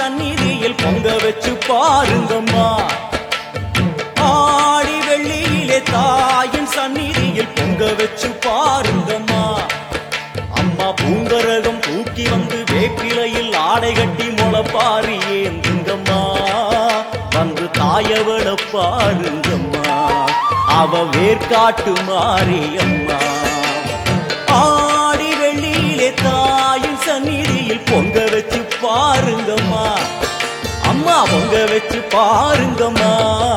சந்நிதியில் பொங்க வச்சு பாருங்கம்மா ஆடி வெள்ளியிலே தாயின் சந்நிதியில் பொங்க வச்சு பாருங்கம்மா அம்மா பூங்கரகம் தூக்கி வந்து வேப்பிலையில் ஆடை கட்டி முளப்பாரி ஏந்துங்கம்மா வந்து தாயவள பாருங்கம்மா அவ வேர்க்காட்டு மாரியம்மா ஆடி வெள்ளியிலே தாயின் சந்நிதியில் பொங்க வச்சு பாருங்கம்மா அம்மா பொங்க வச்சு பாருங்கம்மா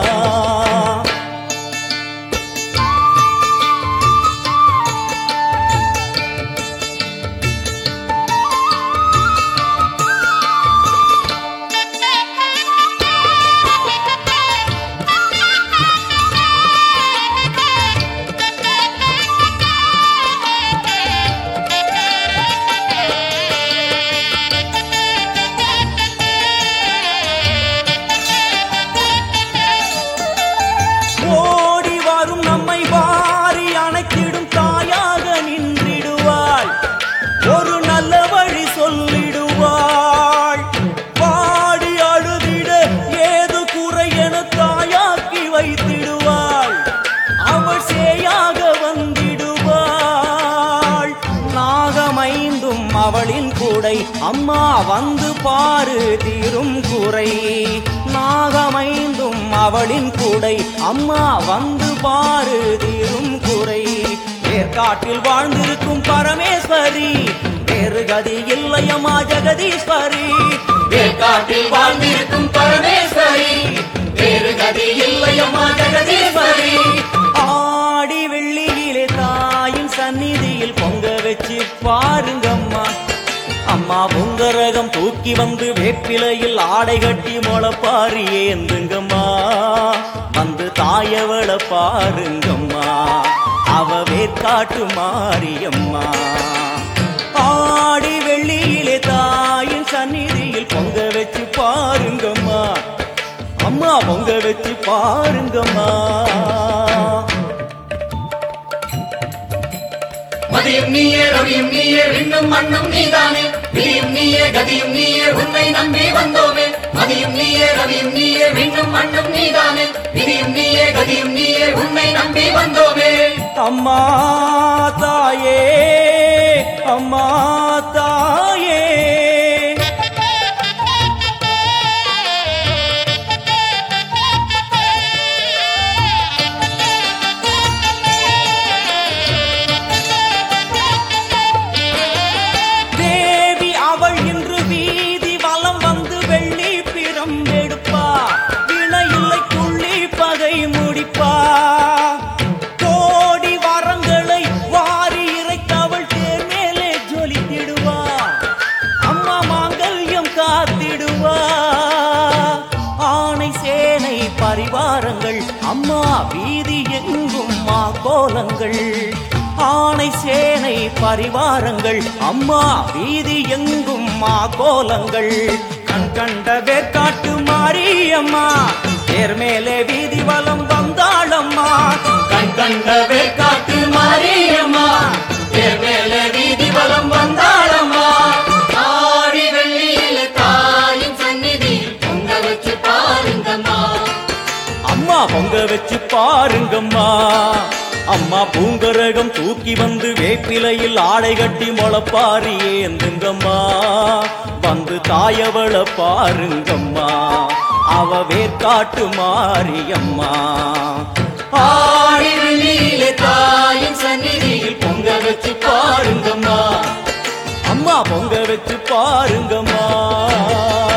ஓடி வரும் நம்மை வாரி அணைத்திடும் தாயாக நின்றிடுவாள் ஒரு நல்ல வழி சொல்லிடுவாள் பாடி அழுதிட ஏது குறை என தாயாக்கி வைத்திடுவாள் அவள் சேயாக வந்திடுவாள் நாகமைந்தும் அவளின் கூடை அம்மா வந்து பாரு தீரும் குறை நாகமைந்தும் அவளின் கூடை அம்மா வந்து பாரு தீரும் குறை ஏற்காட்டில் வாழ்ந்திருக்கும் பரமேஸ்வரி வேறு கதி இல்லையம்மா ஜெகதீஸ்வரி ஏற்காட்டில் வாழ்ந்திருக்கும் பரமேஸ்வரி வேறு கதி இல்லையம்மா ஜெகதீஸ்வரி ஆடி வெள்ளியிலே தாயின் சந்நிதியில் பொங்க வச்சு பாருங்கம்மா அம்மா பொங்கரகம் தூக்கி வந்து வேப்பிலையில் ஆடை கட்டி முளப்பாரி ஏந்துங்கம்மா வந்து தாயவள பாருங்கம்மா அவ வேற்காட்டு மாரியம்மா ஆடி வெள்ளியிலே தாயின் சந்நிதியில் பொங்க வச்சு பாருங்கம்மா அம்மா பொங்க வச்சு பாருங்கம்மா மதியும் நீயே ரவியும் நீயே விண்ணும் மண்ணும் நீதானே விதியும் நீயே கதியும் நீயே உன்னை நம்பி வந்தோமே மதியும் நீயே ரவியும் நீயே விண்ணும் மண்ணும் நீதானே விதியும் நீயே கதியும் நீயே உன்னை நம்பி வந்தோமே அம்மா தாயே அம்மா தாயே தேவி அவள் இன்று வீதி வலம் வந்து வெள்ளி பிறம் எடுப்பா வினையில்லை துள்ளி பகை முடிப்பா கோடி வரங்களை வாரி இறைத்தவள் தேர் மேலே ஜொலித்திடுவா அம்மா மாங்கல்யம் காத்திடுவா ஆணை சேனை பரிவாரங்கள் அம்மா வீதி எங்கும் மா கோலங்கள் ஆணை சேனை பரிவாரங்கள் அம்மா வீதி எங்கும் மா கோலங்கள் கண் கண்ட வேற்காட்டு மாரியம்மா தேர் மேலே வீதி வலம் வந்தாளம்மா கண் கண்ட வேற்காட்டு மாரியம்மா தேர் மேலே வீதி வலம் வந்தாளம்மா ஆடி வெள்ளியில தாயின் சந்நிதியில் பொங்க வச்சு பாருங்கம்மா அம்மா பொங்க வச்சு பாருங்கம்மா அம்மா பூங்கரகம் தூக்கி வந்து வேப்பிலையில் ஆடை கட்டி முளப்பாரி ஏந்துங்கம்மா வந்து தாயவள பாருங்கம்மா அவ வேற்காட்டு மாரியம்மா ஆடி வெள்ளியில தாயின் சந்நிதியில் பொங்க வச்சு பாருங்கம்மா அம்மா பொங்க வச்சு பாருங்கம்மா